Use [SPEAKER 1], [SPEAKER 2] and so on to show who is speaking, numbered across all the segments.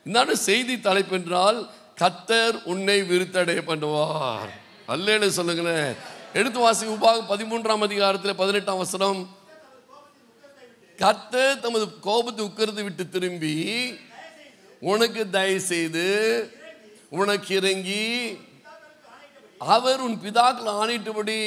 [SPEAKER 1] இந்த செய்தி தலைப்பென்றால் கத்தர் உன்னை விருத்தடைய பண்ணுவார் அல்லேன்னு சொல்லுங்களேன் எடுத்து வாசி உபாகம் பதிமூன்றாம் அதிகாரத்தில் பதினெட்டாம் வசனம் கர்த்தர் தமது கோபத்தை உட்கர்ந்து விட்டு திரும்பி உனக்கு தயவு செய்து உனக்கு இறங்கி அவர் உன் பிதாக்கள் ஆணையிட்டபடி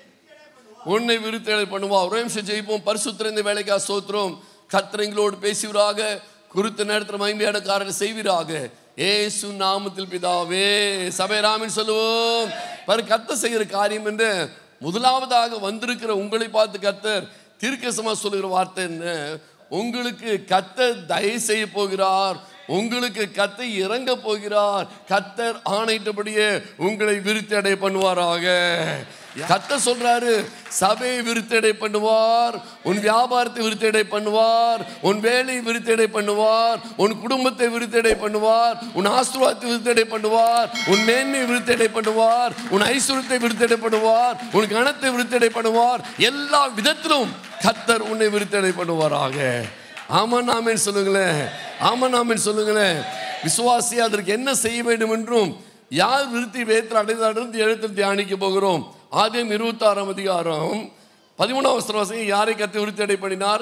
[SPEAKER 1] உன்னை விருத்தேடல் பண்ணுவார் ஒரு நிமிஷம் ஜெயிப்போம் பரிசுத்திர இந்த வேலைக்கா சோத்திரம் கத்திரங்களோடு பேசுவீராக குறித்த நேரத்தில் மகிமையான காரணம் செய்வீராக ஏசு நாமத்தில் பிதாவே சபை ராமின் சொல்லுவோம் பாரு கத்த செய்கிற காரியம் என்று முதலாவதாக வந்திருக்கிற உங்களை பார்த்து கத்தர் தீர்க்கசமா சொல்லுகிற வார்த்தை என்ன உங்களுக்கு கத்தர் தயவு செய்ய போகிறார் உங்களுக்கு கத்தை இறங்க போகிறார் கத்தர் ஆணையிட்டபடியே உங்களை விருத்தடை பண்ணுவாராக கத்த சொல்றாரு சபையை விருத்தடை பண்ணுவார் உன் வியாபாரத்தை விருத்தடை பண்ணுவார் உன் வேலையை விருத்தடை பண்ணுவார் உன் குடும்பத்தை விருத்தடை பண்ணுவார் உன் ஆசீர்வாதத்தை விருத்தடை பண்ணுவார் உன் மேன்மை விருத்தடை பண்ணுவார் உன் ஐஸ்வர்யத்தை விருத்தடை பண்ணுவார் உன் கணத்தை விருத்தடை பண்ணுவார் எல்லா விதத்திலும் கத்தர் உன்னை விருத்தடை பண்ணுவாராக ஆமா நாமேன் சொல்லுங்களேன் ஆமா நாமேன் சொல்லுங்களேன் விசுவாசி அதற்கு என்ன செய்ய வேண்டும் என்றும் யார் விருத்தி வேத்தில் அடைந்தாலும் எழுத்தில் தியானிக்க போகிறோம் ஆதியம் இருபத்தாறாம் அதிகாரம் பதிமூணாம் வசனம் யாரை கத்து விருத்தி அடை பண்ணினார்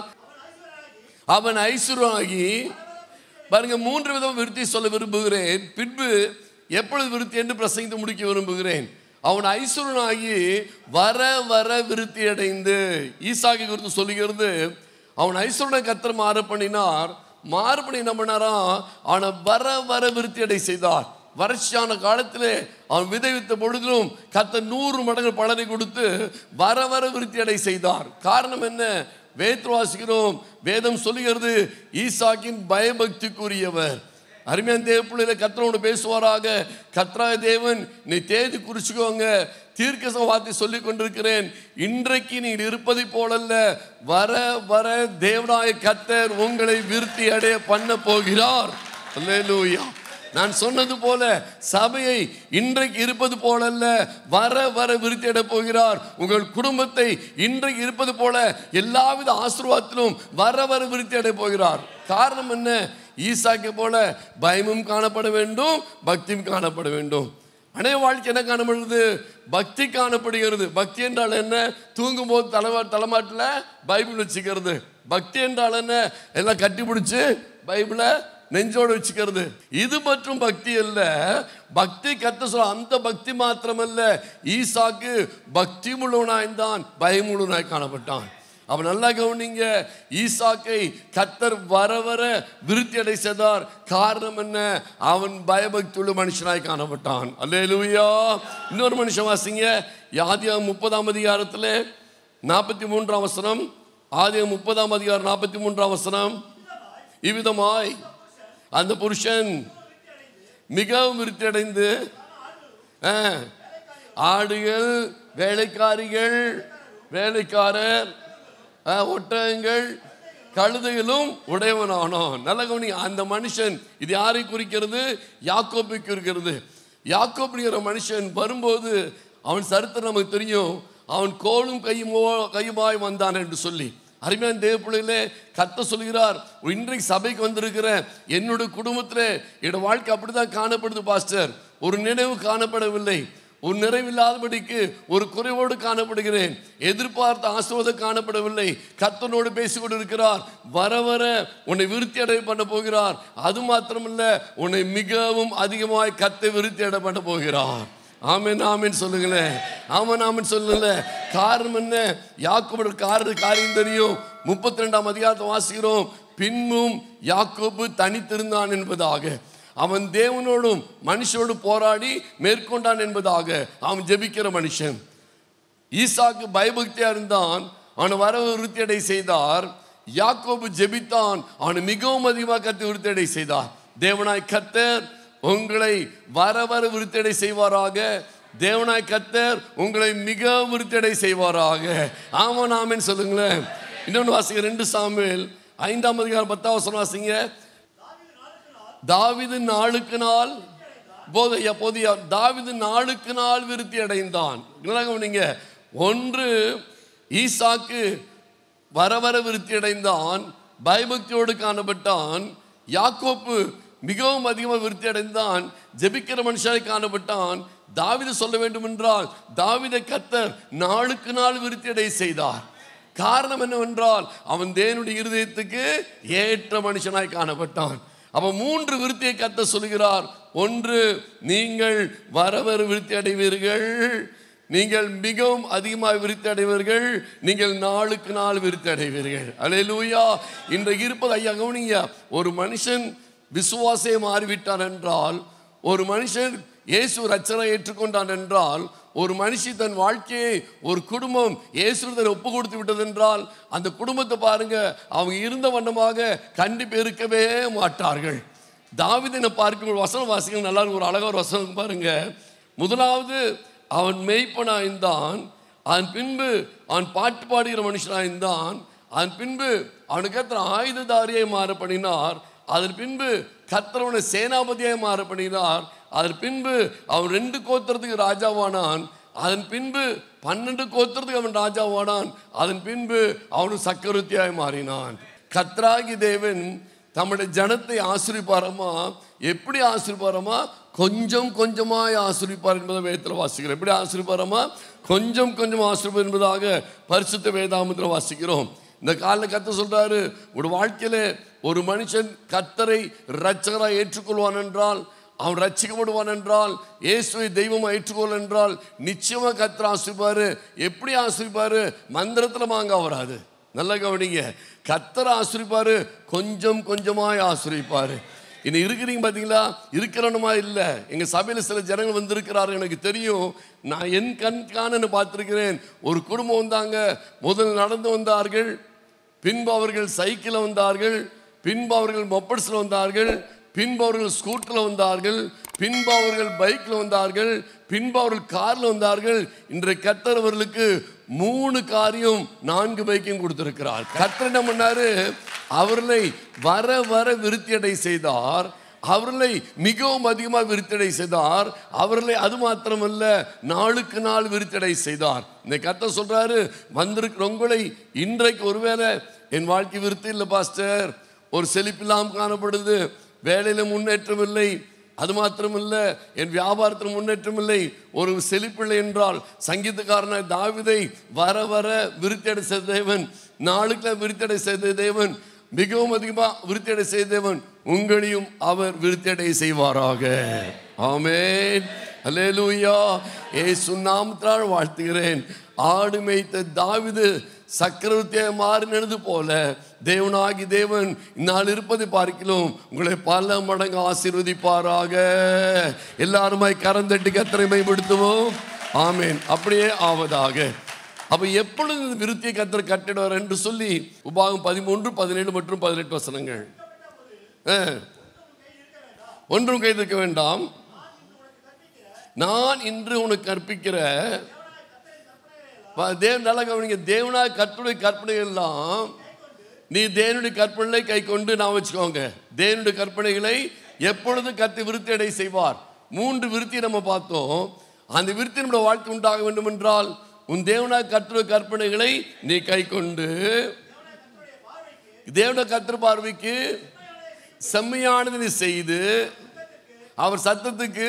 [SPEAKER 1] அவன் ஐஸ்வராகி பாருங்க மூன்று விதம் விருத்தி சொல்ல விரும்புகிறேன் பின்பு எப்பொழுது விருத்தி என்று பிரசங்கித்து முடிக்க விரும்புகிறேன் அவன் ஐஸ்வரனாகி வர வர விருத்தி அடைந்து ஈசாக்கி குறித்து சொல்லுகிறது அவன் ஐஸ்வரனை கத்தர் மாறு பண்ணினார் மாறு பண்ணி என்ன பண்ணாராம் அவனை வர வர விருத்தி அடை செய்தார் வறட்சியான காலத்திலே அவன் விதைவித்த பொழுதிலும் கத்த நூறு மடங்கு பலனை கொடுத்து வர வர விருத்தி அடை செய்தார் காரணம் என்ன வேத்து வாசிக்கிறோம் வேதம் சொல்லுகிறது ஈசாக்கின் பயபக்திக்குரியவர் அருமையான தேவ பிள்ளையில கத்திரோடு பேசுவாராக கத்ராய தேவன் நீ தேதி குறிச்சுக்கோங்க தீர்க்க வார்த்தை சொல்லி கொண்டிருக்கிறேன் இன்றைக்கு நீ இருப்பதை போலல்ல வர வர தேவனாய கத்தர் உங்களை விருத்தி அடைய பண்ண போகிறார் அல்லேலூயா நான் சொன்னது போல சபையை இன்றைக்கு இருப்பது போலல்ல வர வர விருத்தி அடைய போகிறார் உங்கள் குடும்பத்தை இன்றைக்கு இருப்பது போல எல்லாவித ஆசீர்வாதத்திலும் வர வர விருத்தி அடைய போகிறார் காரணம் என்ன ஈசாக்கை போல பயமும் காணப்பட வேண்டும் பக்தியும் காணப்பட வேண்டும் அனைவ வாழ்க்கை என்ன காணப்படுது பக்தி காணப்படுகிறது பக்தி என்றால் என்ன தூங்கும் போது தலைவா தலைமாட்டில் பைபிள் வச்சுக்கிறது பக்தி என்றால் என்ன எல்லாம் கட்டி பிடிச்சி பைபிளை நெஞ்சோடு வச்சுக்கிறது இது மற்றும் பக்தி அல்ல பக்தி கத்த சொல்ல அந்த பக்தி மாத்திரமல்ல ஈசாக்கு பக்தி முழுவனாய்ந்தான் பயமுழுவனாய் காணப்பட்டான் அவன் நல்லா கவனிங்க ஈசாக்கை கத்தர் வர வர விருத்தி அடை செய்தார் காரணம் என்ன அவன் பயபக்தியுள்ள மனுஷனாய் காணப்பட்டான் அல்லேலூயா இன்னொரு மனுஷன் வாசிங்க யாதியா முப்பதாம் அதிகாரத்தில் நாற்பத்தி மூன்றாம் வசனம் ஆதியா முப்பதாம் அதிகாரம் நாற்பத்தி மூன்றாம் வசனம் இவ்விதமாய் அந்த புருஷன் மிகவும் விருத்தி அடைந்து ஆ, ஆடுகள் வேலைக்காரிகள் வேலைக்காரர் ஆ, ஒட்டகங்கள் கழுதைகளும் உடையவனானோம் நல்ல கவனி அந்த மனுஷன் இது யாரை குறிக்கிறது யாக்கோப்பை குறிக்கிறது யாக்கோப்புங்கிற மனுஷன் வரும்போது அவன் சரித்திரம் நமக்கு தெரியும் அவன் கோலும் கையுமோ கையுமாய் வந்தான் என்று சொல்லி அருமையான தேவ பிள்ளைகளே கத்த சொல்கிறார் இன்றைக்கு சபைக்கு வந்திருக்கிற என்னோட குடும்பத்தில் என்னோட வாழ்க்கை அப்படிதான் காணப்படுது பாஸ்டர் ஒரு நினைவு காணப்படவில்லை ஒரு நிறைவில்லாதபடிக்கு ஒரு குறைவோடு காணப்படுகிறேன் எதிர்பார்த்த ஆசிர்வாதம் காணப்படவில்லை கத்தனோடு பேசிக்கொண்டு இருக்கிறார் வர வர உன்னை விருத்தி அடை பண்ண போகிறார் அது மாத்திரமல்ல உன்னை மிகவும் அதிகமாய் கத்தை விருத்தி அடை பண்ண போகிறார் ஆமென் ஆமென் சொல்லுங்களேன் ஆமென் ஆமென் சொல்லுங்கள காரணம் என்ன யாக்கோபோட காரண காரியம் தெரியும் முப்பத்தி ரெண்டாம் அதிகாரத்தை வாசிக்கிறோம் பின்னும் யாக்கோபு தனித்திருந்தான் என்பதாக அவன் தேவனோடும் மனுஷனோடு போராடி மேற்கொண்டான் என்பதாக அவன் ஜெபிக்கிற மனுஷன் ஈசாக்கு பயபக்தியா இருந்தான் அவனை வர விருத்தியடை செய்தார் யாக்கோபு ஜெபித்தான் அவனை மிகவும் அதிகமாக கத்து விருத்தியடை செய்தார் தேவனாய் கத்தர் உங்களை வர வர விருத்தியடை செய்வாராக தேவனாய் கத்தர் உங்களை மிக விருத்தியடை செய்வாராக ஆமா நாமேன்னு சொல்லுங்களேன் இன்னொன்று வாசிங்க ரெண்டு சாமுவேல் ஐந்தாம் அதிகாரம் பத்தாம் வசனம் வாசிங்க தாவிது நாளுக்கு நாள் போதைய போதிய தாவிது நாளுக்கு நாள் விருத்தி அடைந்தான் நீங்க ஒன்று ஈசாக்கு வர வர விருத்தி அடைந்தான் பயபக்தியோடு காணப்பட்டான் யாக்கோப்பு மிகவும் அதிகமாக விருத்தி அடைந்தான் ஜெபிக்கிற மனுஷனாய் காணப்பட்டான் தாவீது சொல்ல வேண்டும் என்றால் தாவீதை கத்தர் நாளுக்கு நாள் விருத்தி அடைய செய்தார் காரணம் என்னவென்றால் அவன் தேவனுடைய இருதயத்துக்கு ஏற்ற மனுஷனாய் காணப்பட்டான் அவன் மூன்று விருத்தியை கத்த சொல்கிறார் ஒன்று நீங்கள் வர வர விருத்தி அடைவீர்கள் நீங்கள் மிகவும் அதிகமாக விருத்தி அடைவீர்கள் நீங்கள் நாளுக்கு நாள் விருத்தி அடைவீர்கள் அலையலூயா இன்றைக்கு இருப்பது ஐயா கவனிங்க ஒரு மனுஷன் விசுவாசே மாறிவிட்டான் என்றால் ஒரு மனுஷன் இயேசு ரச்சனை ஏற்றுக்கொண்டான் என்றால் ஒரு மனுஷி தன் வாழ்க்கையை ஒரு குடும்பம் இயேசுடன் ஒப்பு கொடுத்து விட்டது என்றால் அந்த குடும்பத்தை பாருங்க அவங்க இருந்த வண்ணமாக கண்டிப்பு இருக்கவே மாட்டார்கள் தாவிதனை பார்க்கும் வசன வாசிகள் நல்லா இருக்கு. ஒரு அழகாக ஒரு வசனம் பாருங்க முதலாவது அவன் மெய்ப்பனாய்ந்தான் அதன் பின்பு அவன் பாட்டு பாடுகிற மனுஷனாய்ந்தான் அதன் பின்பு அவனுக்கு எத்தனை ஆயுததாரியை மாற பண்ணினார் அதன் பின்பு கத்திரவனை சேனாபதியாய் மாற பண்ணினார் அதன் பின்பு அவன் ரெண்டு கோத்திரத்துக்கு ராஜாவானான் அதன் பின்பு பன்னெண்டு கோத்திரத்துக்கு அவன் ராஜாவானான் அதன் பின்பு அவன் சக்கரவர்த்தியாய் மாறினான் கத்ராகி தேவன் தம்முடைய ஜனத்தை ஆசிரிப்பாரமா எப்படி ஆசிரிப்பாரமா கொஞ்சம் கொஞ்சமாய் ஆசிரிப்பார் என்பதை வேதத்தில் வாசிக்கிறோம் எப்படி ஆசிரிப்பாரமா கொஞ்சம் கொஞ்சம் ஆசிரிப்பார் என்பதாக பரிசுத்த வேதாமத்தில் வாசிக்கிறோம் இந்த காலில் கத்த சொல்றாரு ஒரு வாழ்க்கையில ஒரு மனுஷன் கத்தரை ரட்சகராய் ஏற்றுக்கொள்வான் என்றால் அவன் ரட்சிக்கப்படுவான் என்றால் இயேசுவை தெய்வமா ஏற்றுக்கொள் என்றால் நிச்சயமா கத்தர் ஆசிரிப்பாரு எப்படி ஆசிரிப்பாரு மந்திரத்துல மாங்க வராது நல்லா கவனிங்க கத்தர் ஆசிரிப்பாரு கொஞ்சம் கொஞ்சமாய் ஆசிரிப்பாரு இனி இருக்கிறீங்க பார்த்தீங்களா இருக்கிறவனுமா இல்லை எங்கள் சபையில் சில ஜனங்கள் வந்திருக்கிறாரு எனக்கு தெரியும் நான் என் கண் காணன்னு பார்த்துருக்கிறேன் ஒரு குடும்பம் வந்தாங்க முதல் நடந்து வந்தார்கள் பின்பு அவர்கள் சைக்கிளில் வந்தார்கள் பின்பு அவர்கள் மொப்பட்ஸில் வந்தார்கள் பின்பு அவர்கள் ஸ்கூட்டரில் வந்தார்கள் பின்பு அவர்கள் பைக்கில் வந்தார்கள் பின்பு அவர்கள் காரில் வந்தார்கள் இன்றைய கத்தர் அவர்களுக்கு மூணு காரியம் நான்கு பைக்கையும் கொடுத்திருக்கிறார் கத்தர் என்ன பண்ணாரு அவர்களை வர வர விருத்தியடை செய்தார் அவர்களை மிகவும் அதிகமாக விருத்தடை செய்தார் அவர்களை அது மாத்திரமல்ல நாளுக்கு நாள் விருத்தடை செய்தார் இந்த கத்த சொல்றாரு வந்திருக்கிற உங்களை இன்றைக்கு ஒருவேளை என் வாழ்க்கை விருத்தி இல்லை பாஸ்டர் ஒரு செழிப்பில்லாமல் காணப்படுது வேலையில முன்னேற்றம் இல்லை அது மாத்திரமல்ல என் வியாபாரத்தில் முன்னேற்றம் இல்லை ஒரு செழிப்பில்லை என்றால் சங்கீதக்காரன தாவிதை வர வர விருத்தியடை செய்த தேவன் நாளுக்கு விருத்தியடை செய்த தேவன் மிகவும் அதிகமாக விருத்தியடை செய்த தேவன் உங்களையும் அவர் விருத்தியடை செய்வாராக ஆமென் அல்லேலூயா ஏசு நாமத்தால் வாழ்த்துகிறேன் ஆடு மேய்த்த தாவிது சக்கரவர்த்தியை மாறினது போல தேவனாகி தேவன் இந்நாள் இருப்பதை பார்க்கிறோம் உங்களை பல மடங்கு ஆசீர்வதிப்பாராக எல்லாருமாய் கரந்தட்டி கத்தரை மேம்படுத்துவோம் ஆமேன் அப்படியே ஆவதாக அப்ப எப்பொழுது இந்த விருத்தியை கத்தர் கட்டிடுவார் என்று சொல்லி உபாகம் பதிமூன்று பதினேழு மற்றும் பதினெட்டு வசனங்கள் ஆ. ஒன்றும் கைதிருக்க வேண்டாம் நான் இன்று உனக்கு கற்பிக்கிற வ- தேவன் நல்லா கவனிங்க தேவனாய் கற்பனை கற்பனை எல்லாம் நீ தேவனுடைய கற்பனை கை கொண்டு நான் வச்சுக்கோங்க தேவனுடைய கற்பனைகளை எப்பொழுது கத்தி விருத்தி அடை செய்வார் மூன்று விருத்தி நம்ம பார்த்தோம் அந்த விருத்தி நம்முடைய வாழ்க்கை உண்டாக வேண்டும் என்றால் உன் தேவனாய் கற்றுடைய கற்பனைகளை நீ கை கொண்டு தேவனுடைய கத்திர பார்வைக்கு செம்மையானது நீ செய்து அவர் சத்தத்துக்கு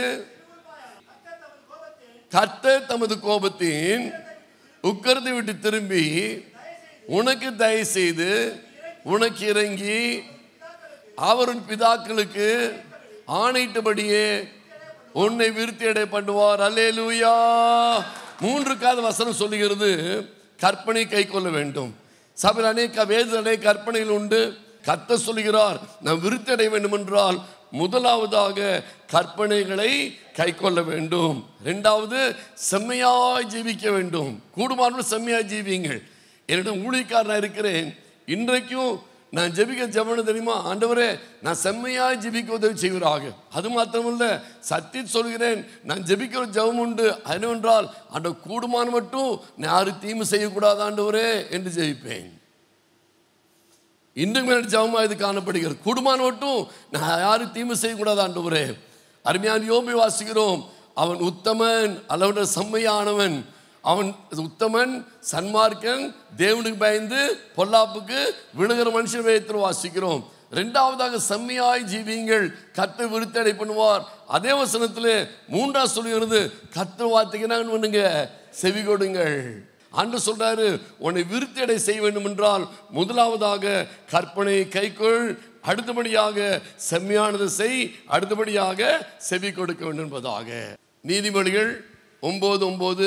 [SPEAKER 1] கர்த்தர் தமது கோபத்தின் உக்கரத்தை விட்டு திரும்பி உனக்கு தயவு செய்து உனக்கு இறங்கி அவர் உன் பிதாக்களுக்கு ஆணையிட்டபடியே உன்னை விருத்தி அடை பண்ணுவார் அல்லேலூயா மூன்று காத வசனம் சொல்லுகிறது கற்பனை கை கொள்ள வேண்டும் சபையில் அநேக வேத அநேக கற்பனைகள் உண்டு கத்த சொல்லுகிறார் நாம் விருத்தி அடைய வேண்டும் என்றால் முதலாவதாக கற்பனைகளை கை கொள்ள வேண்டும் ரெண்டாவது செம்மையாய் ஜீவிக்க வேண்டும் கூடுமானவர்கள் செம்மையாய் ஜீவியுங்கள் என்னிடம் ஊழியக்காரனாக இருக்கிறேன் இன்றைக்கும் நான் ஜெபிக்க ஜெபன தெரியுமா ஆண்டவரே நான் செம்மையாய் ஜெபிக்க உதவி செய்வராக அது மாத்திரமல்ல சத்தி சொல்கிறேன் நான் ஜெபிக்கிற ஜெபம் உண்டு என்னவென்றால் அந்த கூடுமான மட்டும் நான் யாரும் தீமை செய்யக்கூடாது ஆண்டவரே என்று ஜெபிப்பேன் இன்றைக்கு மேலே ஜபமாக இது காணப்படுகிறது குடும்பம் மட்டும் நான் யாரும் தீமை செய்யக்கூடாது ஆண்டவரே அருமையான யோபி வாசிக்கிறோம் அவன் உத்தமன் அளவுட செம்மையானவன் அவன் உத்தமன் சன்மார்க்கன் தேவனுக்கு பயந்து பொல்லாப்புக்கு விழுகிற மனுஷன் வேதத்தில் வாசிக்கிறோம் ரெண்டாவதாக செம்மையாய் ஜீவியுங்கள் கத்தை விருத்தடை பண்ணுவார் அதே வசனத்தில் மூன்றாவது சொல்லுகிறது கத்த வார்த்தைக்கு என்ன பண்ணுங்க செவி கொடுங்கள் அன்று சொல்றாரு உன்னை விருத்தடை செய்ய வேண்டும் என்றால் முதலாவதாக கற்பனை கைக்கொள் அடுத்தபடியாக செம்மையானது செய் அடுத்தபடியாக செவி கொடுக்க வேண்டும் என்பதாக நீதிமொழிகள் ஒன்பது ஒன்பது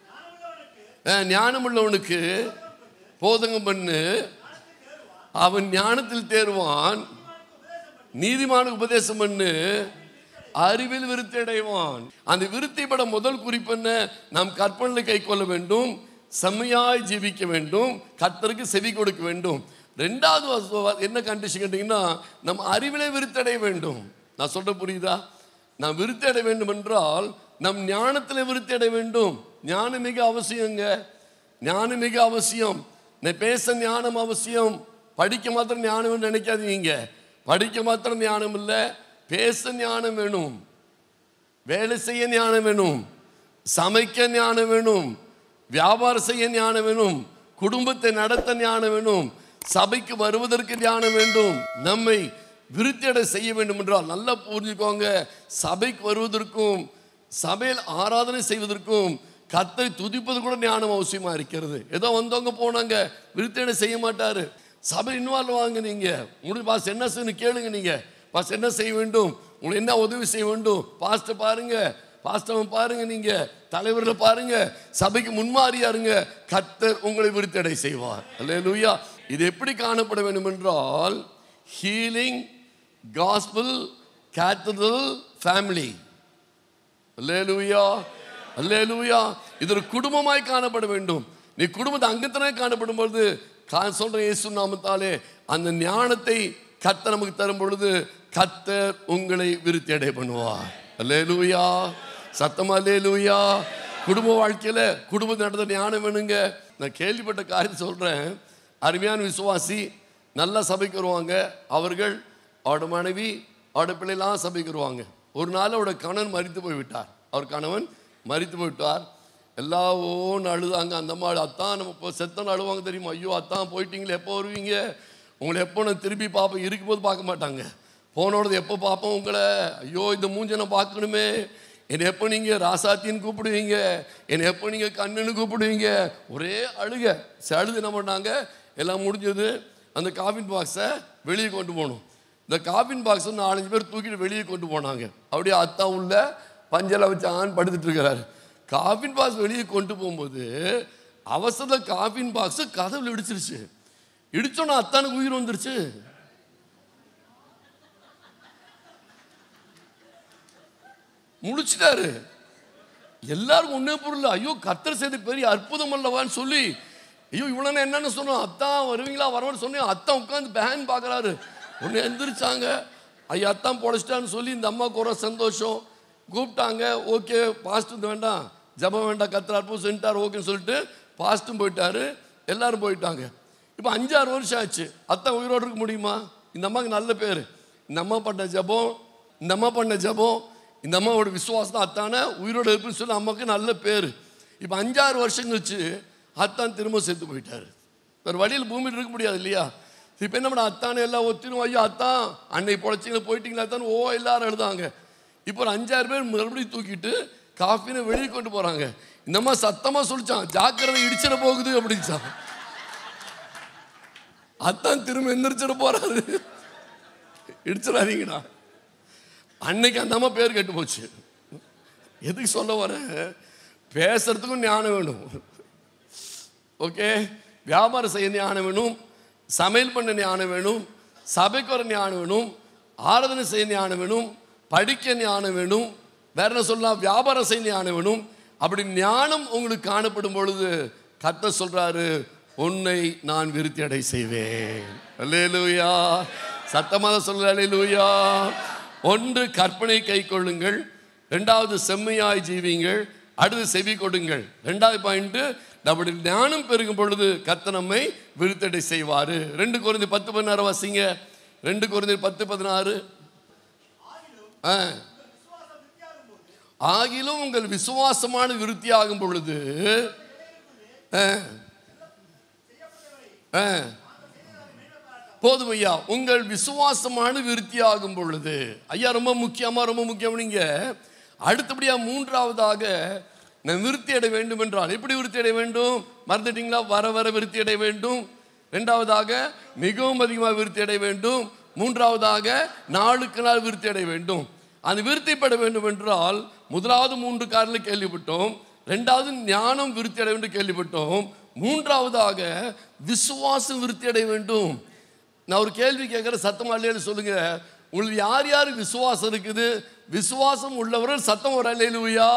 [SPEAKER 1] அஹ், ஞானமுள்ளவனுக்கு போதகம் பண்ணு அவன் ஞானத்தில் தேர்வான் நீதிமான உபதேசம் பண்ணு அறிவில் விருத்தி அடைவான் அந்த விருத்தி பட முதல் குறிப்பு என்ன நாம் கற்பனை கை கொள்ள வேண்டும் செம்மையாய் ஜீவிக்க வேண்டும் கர்த்தருக்கு செவி கொடுக்க வேண்டும் ரெண்டாவது வச- என்ன கண்டிஷன் கேட்டீங்கன்னா நம்ம அறிவிலே விருத்தடைய வேண்டும் நான் சொல்ற புரியுதா நாம் விருத்தி அடைய வேண்டும் என்றால் நம் ஞானத்தில் விருத்தி அடைய வேண்டும் ஞானம் மிக அவசியங்க ஞானம் மிக அவசியம் நான் பேச ஞானம் அவசியம் படிக்க மாத்திரம் ஞானம் நினைக்காதீங்க படிக்க மாத்திரம் ஞானம் இல்லை பேச ஞானம் வேணும் வேலை செய்ய ஞானம் வேணும் சமைக்க ஞானம் வேணும் வியாபாரம் செய்ய ஞானம் வேணும் குடும்பத்தை நடத்த ஞானம் வேணும் சபைக்கு வருவதற்கு ஞானம் வேண்டும் நம்மை விருத்தியடை செய்ய வேண்டும் என்றால் நல்லா புரிஞ்சுக்கோங்க சபைக்கு வருவதற்கும் சபையில் ஆராதனை செய்வதற்கும் கர்த்தரை துதிப்பது கூட ஞானம் அவசியமா இருக்கிறது ஏதோ வந்தவங்க போனாங்க விருத்தியடை செய்ய மாட்டாரு சபை இன்வால்வ் ஆகுங்க நீங்க உங்களுக்கு பாஸ் என்ன செய்யணும் கேளுங்க நீங்க பாஸ் என்ன செய்ய வேண்டும் உங்களுக்கு என்ன உதவி செய்ய வேண்டும் பாஸ்டர் பாருங்க பாஸ்டவன் பாருங்க நீங்க தலைவர்களை பாருங்க சபைக்கு முன்மாறியா இருங்க கர்த்தர் உங்களை விருத்தடை செய்வார் அல்லேலூயா இது எப்படி காணப்பட வேண்டும் என்றால் ஹீலிங் காஸ்பிள் கேத்ததல் ஃபேமிலி அல்லேலூயா அல்லேலூயா இது ஒரு குடும்பமாய் காணப்பட வேண்டும் நீ குடும்பத்தை அங்கத்தனாய் காணப்படும் பொழுது கா- சொல்ற இயேசு நாமத்தாலே அந்த ஞானத்தை கர்த்தர் நமக்கு தரும் பொழுது கர்த்தர் உங்களை விருத்தி அடைய பண்ணுவார் அல்லேலூயா சத்தமா அல்லேலூயா குடும்ப வாழ்க்கையில குடும்பத்தை நடத்த ஞானம் வேணுங்க நான் கேள்விப்பட்ட காரியம் சொல்றேன் அருமையான விசுவாசி நல்ல சபைக்கு வருவாங்க அவர்கள் அவரோட மனைவி அவரோட பிள்ளைலாம் சபைக்கு வருவாங்க ஒரு நாள் அவரோட கணவன் மரித்து போய் விட்டார் அவர் கணவன் மரித்து போய் விட்டார் எல்லா ஓன்னு அழுதாங்க அந்த மாதிரி அத்தான் நம்ம இப்போ செத்தன அழுவாங்க தெரியுமா ஐயோ அத்தான் போயிட்டீங்களே எப்போ வருவீங்க உங்களை எப்போ நான் திருப்பி பார்ப்பேன் இருக்கும்போது பார்க்க மாட்டாங்க போனோடது எப்போ பார்ப்போம் உங்களை ஐயோ இந்த மூஞ்ச நான் பார்க்கணுமே என்னை எப்போ நீங்கள் ராசாத்தின்னு கூப்பிடுவீங்க என்னை எப்போ நீங்கள் கண்ணுன்னு கூப்பிடுவீங்க ஒரே அழுக சரி, அழுது என்ன பண்ணாங்க எல்லாம் முடிஞ்சது அந்த காஃபின் பாக்ஸை வெளியே கொண்டு போகணும் இந்த காஃபின் பாக்ஸை நாலஞ்சு பேர் தூக்கிட்டு வெளியே கொண்டு போனாங்க அப்படியே அத்தா உள்ள பஞ்சலை வச்சு ஆண் படுத்துட்டு இருக்கிறாரு காஃபின் பாக்ஸ் வெளியே கொண்டு போகும்போது அவசரத்தில் காஃபின் பாக்ஸ் கதவுல இடிச்சிருச்சு இடிச்சோன்னா அத்தானுக்கு உயிர் வந்துருச்சு முடிச்சிட்டாரு எல்லாருக்கும் ஒன்றே பொருள் ஐயோ கத்தர் செய்த பெரிய அற்புதம் அல்லவான்னு சொல்லி ஐயோ இவ்வளோ நேரம் என்னன்னு சொன்னோம் அத்தான் வருவீங்களா வரவன்னு சொன்னேன் அத்தான் உட்காந்து பேன் பார்க்குறாரு ஒன்று எந்திரிச்சாங்க ஐயா அத்தான் பொழைச்சிட்டான்னு சொல்லி இந்த அம்மாவுக்கு ஒரு சந்தோஷம் கூப்பிட்டாங்க ஓகே பாஸ்ட்டு வேண்டாம் ஜபம் வேண்டாம் கத்தர் அற்புதம் செஞ்சுட்டார் ஓகேன்னு சொல்லிட்டு பாஸ்ட்டும் போயிட்டாரு எல்லாரும் போயிட்டாங்க இப்போ அஞ்சாறு வருஷம் ஆச்சு அத்தான் உயிரோடு இருக்க முடியுமா இந்த அம்மாவுக்கு நல்ல பேர் இந்த அம்மா பண்ண ஜபம் இந்த அம்மா பண்ண ஜபம் இந்த அம்மாவோட விசுவாசம் தான் அத்தான உயிரோடு இருக்குன்னு சொல்லி அம்மாவுக்கு நல்ல பேர் இப்போ அஞ்சாறு வருஷம் கழிச்சு அத்தான் திரும்ப செத்து போயிட்டாரு வேறு வழியில் பூமியில் இருக்க முடியாது இல்லையா இப்போ என்ன பண்ண அத்தானே எல்லாம் ஒத்திரும் ஐயோ அத்தான் அன்னைக்கு பொழைச்சிங்களா போயிட்டீங்களா அத்தான் ஓ எல்லாரும் எழுதாங்க இப்போ ஒரு அஞ்சாறு பேர் மறுபடியும் தூக்கிட்டு காஃபினை வெளியே கொண்டு போகிறாங்க இந்த அம்மா சத்தமாக சொல்லிச்சான் ஜாக்கிரதை இடிச்சிட போகுது அப்படின்ச்சான் அத்தான் திரும்ப எந்திரிச்சிட போறாரு இடிச்சிடாதீங்கடா அன்னைக்கு அந்த அம்மா பேர் கெட்டு போச்சு எதுக்கு சொல்ல வரேன் பேசுறதுக்கும் ஞானம் வேணும் ஓகே வியாபாரம் செய்ய ஞானம் வேணும் சமையல் பண்ண ஞானம் வேணும் சபைக்கு வர ஞானம் வேணும் ஆராதனை செய்ய ஞானம் வேணும் படிக்க ஞானம் வேணும் வேற என்ன சொல்லலாம் வியாபாரம் செய்ய ஞானம் வேணும் அப்படி ஞானம் உங்களுக்கு காணப்படும் பொழுது கத்த சொல்றாரு உன்னை நான் விருத்தி அடை செய்வேன் அல்லேலூயா சத்தமாக சொல்ல அல்லேலூயா ஒன்று கற்பனை கை கொள்ளுங்கள் ரெண்டாவது செம்மையாய் ஜீவிங்கள் அடுத்து செவி கொடுங்கள் ரெண்டாவது பாயிண்ட் நம்முடைய ஞானம் பெருகும் பொழுது கத்த நம்மை விருத்தடை செய்வாரு ரெண்டு குறைந்து பத்து பதினாறு வாசிங்க ரெண்டு குறைந்து பத்து பதினாறு ஆ. ஆகிலும் உங்கள் விசுவாசமான விருத்தியாகும் பொழுது ஆ. ஆ. போதும் ஐயா உங்கள் விசுவாசமான விருத்தியாகும் பொழுது ஐயா ரொம்ப முக்கியமா ரொம்ப முக்கியம் நீங்க அடுத்தபடியா மூன்றாவதாக நான் விருத்தி அடைய வேண்டும் என்றால் எப்படி விருத்தி அடைய வேண்டும் மறந்துட்டீங்களா வர வர விருத்தி அடைய வேண்டும் இரண்டாவதாக மிகவும் அதிகமாக விருத்தி அடைய வேண்டும் மூன்றாவதாக நாளுக்கு நாள் விருத்தி அடைய வேண்டும் அந்த விருத்திப்பட வேண்டும் என்றால் முதலாவது மூன்று காரில் கேள்விப்பட்டோம் ரெண்டாவது ஞானம் விருத்தி அடைய வேண்டும் கேள்விப்பட்டோம் மூன்றாவதாக விசுவாசம் விருத்தி அடைய வேண்டும் நான் ஒரு கேள்வி கேட்குற சத்தமா இல்லையான்னு சொல்லுங்க உங்களுக்கு யார் யார் விசுவாசம் இருக்குது விசுவாசம் உள்ளவர்கள் சத்தம் ஒரு இல்லையா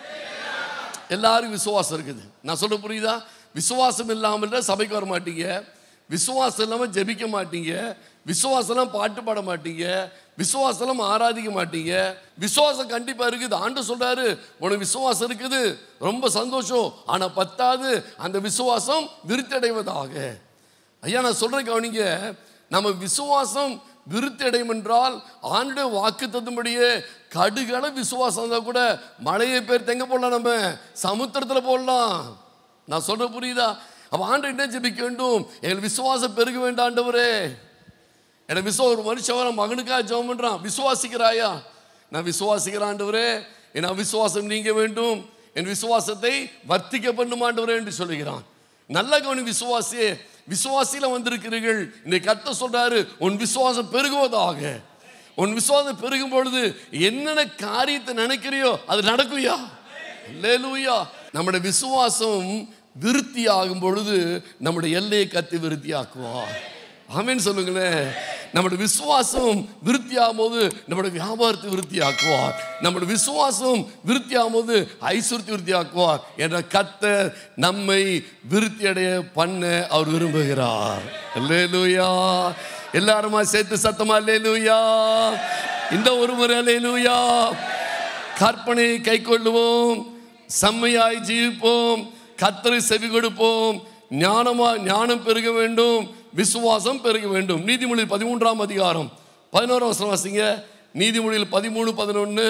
[SPEAKER 1] எல்லாரும் விசுவாசம் இருக்குது நான் சொல்ல புரியுதா விசுவாசம் இல்லாமல் சபைக்கு வர மாட்டீங்க விசுவாசம் இல்லாமல் ஜெபிக்க மாட்டீங்க விசுவாசம் இல்லாம பாட்டு பாட மாட்டீங்க விசுவாசம் இல்லாம ஆராதிக்க மாட்டீங்க விசுவாசம் கண்டிப்பா இருக்குது ஆண்டு சொல்றாரு உனக்கு விசுவாசம் இருக்குது ரொம்ப சந்தோஷம் ஆனா பத்தாது அந்த விசுவாசம் விருத்தடைவதாக ஐயா நான் சொல்றேன் கவனிங்க நம்ம விசுவாசம் விருத்தி அடையும் என்றால் ஆண்டுடைய வாக்கு தந்தும்படியே கடுகள விசுவாசம் இருந்தால் கூட மழையை பேர் தெங்க போடலாம் நம்ம சமுத்திரத்தில் போடலாம் நான் சொல்ற புரியுதா அப்ப ஆண்டு என்ன ஜெபிக்க வேண்டும் எங்கள் விசுவாசம் பெருக வேண்டாம் ஆண்டவரே எனக்கு விசுவ ஒரு மனுஷன் வர மகனுக்காக ஜெபம் பண்றான் விசுவாசிக்கிறாயா நான் விசுவாசிக்கிறேன் ஆண்டவரே என் அவிசுவாசம் நீங்க வேண்டும் என் விசுவாசத்தை வர்த்திக்க பண்ணும் ஆண்டவரே என்று சொல்லுகிறான் நல்ல கவனி விசுவாசியே விசுவாசியில வந்திருக்கிறீர்கள் இன்னைக்கு கத்த சொல்றாரு உன் விசுவாசம் பெருகுவதாக உன் விசுவாசம் பெருகும் பொழுது என்னென்ன காரியத்தை நினைக்கிறியோ அது நடக்குயா அல்லேலூயா நம்முடைய விசுவாசம் விருத்தி ஆகும் பொழுது நம்முடைய எல்லையை கத்தி விருத்தி ஆக்குவார் ஆமென் சொல்லுங்களேன் நம்முடைய விசுவாசம் விருத்தி ஆகும்போது நம்முடைய வியாபாரத்தை விருத்தி ஆக்குவார் நம்முடைய விசுவாசம் விருத்தி ஆகும்போது ஐஸ்வர்யத்தை விருத்தி ஆக்குவார் என்ற கத்தர் நம்மை விருத்தி அடைய பண்ண அவர் விரும்புகிறார் அல்லேலூயா எல்லாருமா சேர்த்து சத்தமா அல்லேலூயா இந்த ஒரு முறை அல்லேலூயா கற்பனையை கை கொள்ளுவோம் செம்மையாய் ஜீவிப்போம் கத்தரை செவி கொடுப்போம் ஞானமா ஞானம் பெருக வேண்டும் விசுவாசம் பெருக வேண்டும் நீதிமொழி பதிமூன்றாம் அதிகாரம் பதினோராம் வசனம் வாசிங்க நீதிமொழியில் பதிமூணு பதினொன்று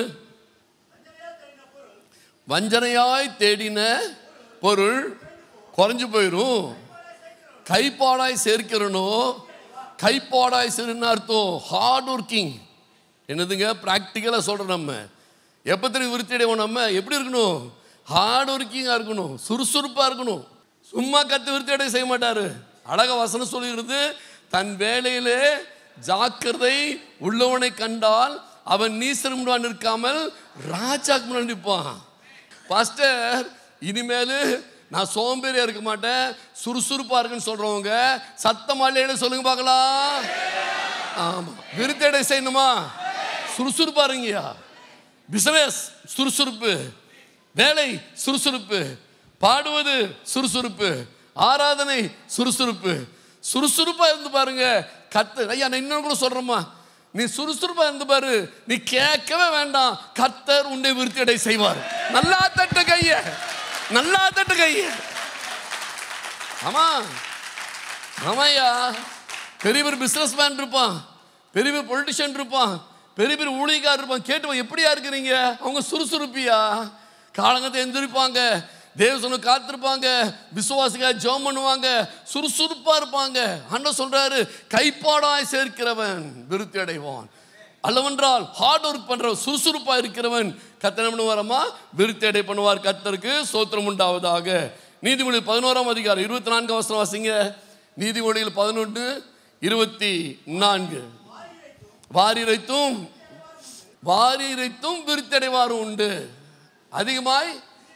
[SPEAKER 1] வஞ்சனையாய் தேடின பொருள் குறைஞ்சு போயிடும் கைப்பாடாய் சேர்க்கிறனோ கைப்பாடாய் சேர்ன்னு அர்த்தம் ஹார்ட் ஒர்க்கிங் என்னதுங்க ப்ராக்டிக்கலாக சொல்கிறோம் நம்ம எப்போ தெரியும் விருத்தி அடைவோம் நம்ம எப்படி இருக்கணும் ஹார்ட் ஒர்க்கிங்காக இருக்கணும் சுறுசுறுப்பாக இருக்கணும் சும்மா கத்து விருத்தி அடைய செய்ய மாட்டார் அழக வசனம் சொல்லுகிறது தன் வேலையிலே ஜாக்கிரதை உள்ளவனை கண்டால் அவன் நீசரும் முன்னால் நிற்காமல் ராஜாக்கு முன்னாடி நிற்பான் பாஸ்டர் இனிமேல் நான் சோம்பேறியா இருக்க மாட்டேன் சுறுசுறுப்பா இருக்குன்னு சொல்றவங்க சத்தமாலையில சொல்லுங்க பார்க்கலாம் ஆமா விருத்தடை செய்யணுமா சுறுசுறுப்பா இருங்கயா பிசினஸ் சுறுசுறுப்பு வேலை சுறுசுறுப்பு பாடுவது சுறுசுறுப்பு ஆராதனை சுறுசுறுப்பு சுறுசுறுப்பா இருந்து பாருங்க கத்து ஐயா நான் இன்னொன்று கூட சொல்றேம்மா நீ சுறுசுறுப்பா இருந்து பாரு நீ கேட்கவே வேண்டாம் கர்த்தர் உன்னை விருத்தியடை செய்வார் நல்லா தட்டு கைய நல்லா தட்டு கைய ஆமா ஆமாய்யா பெரிய பெரிய பிசினஸ் மேன் இருப்பான் பெரிய பெரிய பொலிட்டிஷியன் இருப்பான் பெரிய பெரிய ஊழியக்காரர் இருப்பான் கேட்டு எப்படியா இருக்கிறீங்க அவங்க சுறுசுறுப்பியா காலங்கத்தை எந்திரிப்பாங்க தேவசனு காத்திருப்பாங்க விசுவாசிகா ஜெபம் பண்ணுவாங்க சுறுசுறுப்பா இருப்பாங்க அண்ணன் சொல்றாரு கைப்பாடாய் சேர்க்கிறவன் விருத்தி அடைவான் அல்லவென்றால் ஹார்ட் ஒர்க் பண்றவன் சுறுசுறுப்பா இருக்கிறவன் கத்தனை பண்ணுவாரம்மா விருத்தி அடை பண்ணுவார் கத்தருக்கு சோத்திரம் உண்டாவதாக நீதிமொழி பதினோராம் அதிகாரம் இருபத்தி நான்கு அவசரம் வாசிங்க நீதிமொழியில் பதினொன்று இருபத்தி நான்கு வாரிரைத்தும் வாரிரைத்தும் விருத்தடைவாரும் உண்டு அதிகமாய்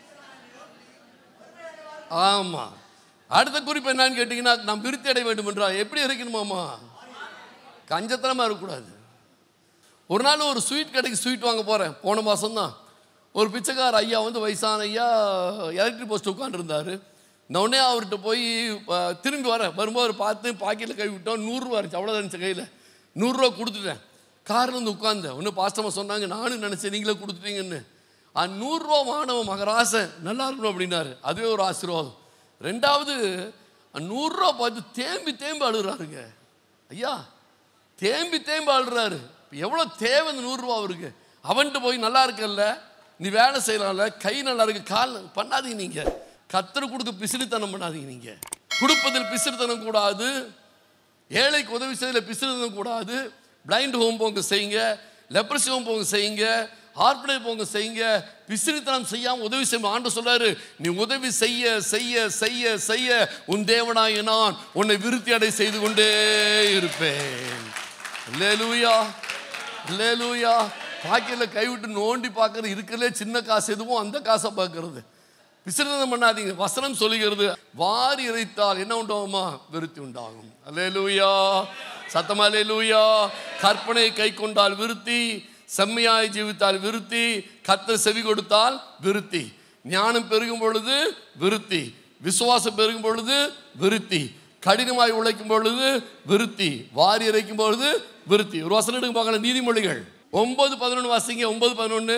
[SPEAKER 1] ஆமா அடுத்த குறிப்பு என்னன்னு கேட்டீங்கன்னா நாம் விருத்தி அடைய வேண்டும் என்றால் எப்படி இருக்கணுமாமா கஞ்சத்தனமா இருக்கக்கூடாது ஒரு நாள் ஒரு ஸ்வீட் கடைக்கு ஸ்வீட் வாங்க போறேன் போன மாசம் தான் ஒரு பிச்சைக்கார ஐயா வந்து வயசான ஐயா எலக்ட்ரிக் போஸ்ட் உட்காந்துருந்தாரு நான் உடனே அவர்கிட்ட போய் அஹ், திரும்பி வரேன் வரும்போது அவர் பார்த்து பாக்கெட்டில் கை விட்டோம் நூறுரூவா இருந்துச்சு அவ்வளோதான் இருந்துச்சு கையில் நூறுரூவா கொடுத்துட்டேன் காரில் வந்து உட்காந்தேன் ஒன்று பாஸ்டமா சொன்னாங்க நானும் நினச்சேன் நீங்களே கொடுத்துட்டீங்கன்னு ஆ நூறுரூவா மாணவன் மகராசன் நல்லா இருக்கணும் அப்படின்னாரு அதுவே ஒரு ஆசீர்வாதம் ரெண்டாவது அந்த நூறுரூவா பார்த்து தேம்பி தேம்பி அழுகுறாருங்க ஐயா தேம்பி தேம்பி அழுறாரு இப்போ எவ்வளோ தேவை இந்த நூறுரூவா அவருக்கு அவன்கிட்ட போய் நல்லா இருக்கல்ல நீ வேலை செய்யலாம்ல கை நல்லா இருக்கு கால் பண்ணாதீங்க நீங்கள் கத்தர் கொடுக்க பிசிறித்தனம் பண்ணாதீங்க நீங்கள் கொடுப்பதில் பிசிறித்தனம் கூடாது ஏழைக்கு உதவி செய்யல பிசுறதும் கூடாது பிளைண்ட் ஹோம் போங்க செய்யுங்க லெப்ரசி ஹோம் போங்க செய்யுங்க ஆர்ப்பனை போங்க செய்யுங்க பிசிறித்தனம் செய்யாம உதவி செய்யும் ஆண்டு சொல்றாரு நீ உதவி செய்ய செய்ய செய்ய செய்ய உன் தேவனாய நான் உன்னை விருத்தி அடை செய்து கொண்டே இருப்பேன் லேலூயா லேலூயா பாக்கெட்டில் கைவிட்டு நோண்டி பார்க்கறது இருக்கிறதுலே சின்ன காசு எதுவும் அந்த காசை பார்க்கறது விசர்ஜனம் பண்ணாதீங்க வசனம் சொல்லுகிறது வாரி இறைத்தால் என்ன உண்டாகுமா விருத்தி உண்டாகும் அல்லேலூயா சத்தமா அல்லேலூயா கற்பனை கை கொண்டால் விருத்தி செம்மையாய் ஜீவித்தால் விருத்தி கத்த செவி கொடுத்தால் விருத்தி ஞானம் பெருகும் பொழுது விருத்தி விசுவாசம் பெருகும் பொழுது விருத்தி கடினமாய் உழைக்கும் பொழுது விருத்தி வாரி இறைக்கும் பொழுது விருத்தி ஒரு வசனம் எடுக்க பார்க்கலாம் நீதிமொழிகள் ஒன்பது பதினொன்று வாசிங்க ஒன்பது பதினொன்று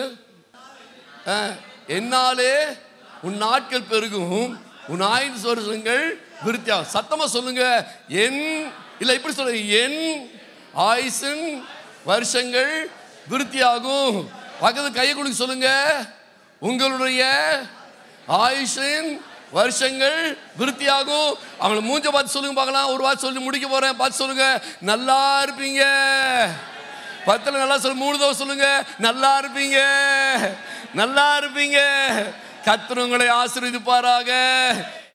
[SPEAKER 1] என்னாலே உன் நாட்கள் பெருகும் உன் ஆயுள் வருஷங்கள் விருத்தியாகும் சத்தமா சொல்லுங்க என் இல்ல இப்படி சொல்லுங்க என் ஆயுசின் வருஷங்கள் விருத்தியாகும் பக்கத்து கையை கொடுக்க சொல்லுங்க உங்களுடைய ஆயுஷின் வருஷங்கள் விருத்தியாகும் அவங்கள மூஞ்ச பார்த்து சொல்லுங்க பார்க்கலாம் ஒரு வார்த்தை சொல்லி முடிக்க போறேன் பார்த்து சொல்லுங்க நல்லா இருப்பீங்க பத்துல நல்லா சொல்லு மூணு தடவை சொல்லுங்க நல்லா இருப்பீங்க நல்லா இருப்பீங்க கர்த்தர் உங்களை ஆசீர்வதிப்பாராக